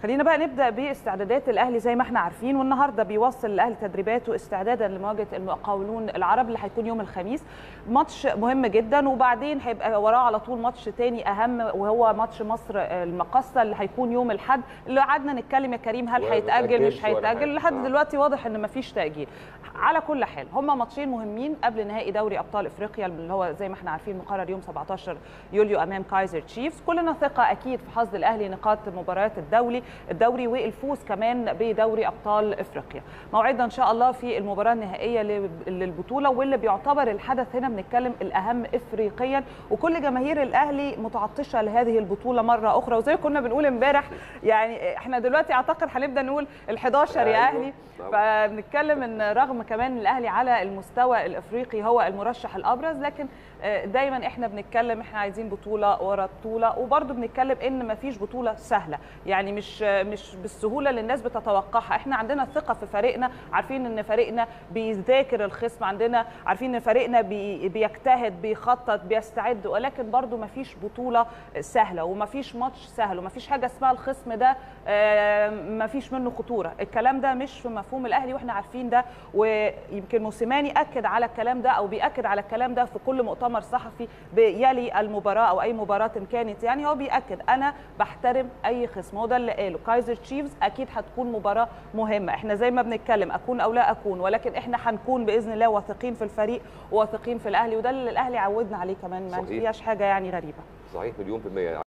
خلينا بقى نبدا باستعدادات الاهلي زي ما احنا عارفين والنهارده بيوصل الاهلي تدريباته استعدادا لمواجهه المقاولون العرب اللي هيكون يوم الخميس ماتش مهم جدا وبعدين هيبقى وراه على طول ماتش تاني اهم وهو ماتش مصر المقصه اللي هيكون يوم الاحد اللي قعدنا نتكلم يا كريم هل وما هيتاجل مش تأجلش ولا هيتاجل حاجة. لحد آه. دلوقتي واضح ان مفيش تاجيل على كل حال هما ماتشين مهمين قبل نهائي دوري ابطال افريقيا اللي هو زي ما احنا عارفين مقرر يوم 17 يوليو امام كايزر تشيفز كلنا ثقه اكيد في حظ الاهلي نقاط مباريات الدولي الدوري والفوز كمان بدوري ابطال افريقيا موعدنا ان شاء الله في المباراه النهائيه لل- للبطوله واللي بيعتبر الحدث هنا بنتكلم الاهم افريقيا وكل جماهير الاهلي متعطشه لهذه البطوله مره اخرى وزي ما كنا بنقول امبارح يعني احنا دلوقتي اعتقد هنبدا نقول ال11 يا أيوة، اهلي طبعاً. فبنتكلم ان رغم كمان الاهلي على المستوى الافريقي هو المرشح الابرز لكن آه، دايما احنا بنتكلم احنا عايزين بطوله ورا بطوله وبرده بنتكلم ان مفيش بطوله سهله يعني مش آه، مش بالسهوله اللي الناس بتتوقعها احنا عندنا ثقه في فريقنا عارفين ان فريقنا بيذاكر الخصم عندنا عارفين ان فريقنا بي بيجتهد بيخطط بيستعد ولكن برده مفيش بطوله سهله ومفيش ماتش سهل ومفيش حاجه اسمها الخصم ده آه، مفيش منه خطوره الكلام ده مش في مفهوم الاهلي واحنا عارفين ده ويمكن موسيماني اكد على الكلام ده او بياكد على الكلام ده في كل مؤتمر صحفي يلي المباراه او اي مباراه إن كانت يعني هو بياكد انا بحترم اي خصم هو ده اللي قاله كايزر تشيفز اكيد هتكون مباراه مهمه احنا زي ما بنتكلم اكون او لا اكون ولكن احنا هنكون باذن الله واثقين في الفريق وواثقين في الاهلي وده اللي الاهلي عودنا عليه كمان ما صحيح. فيهاش حاجه يعني غريبه صحيح مليون في المية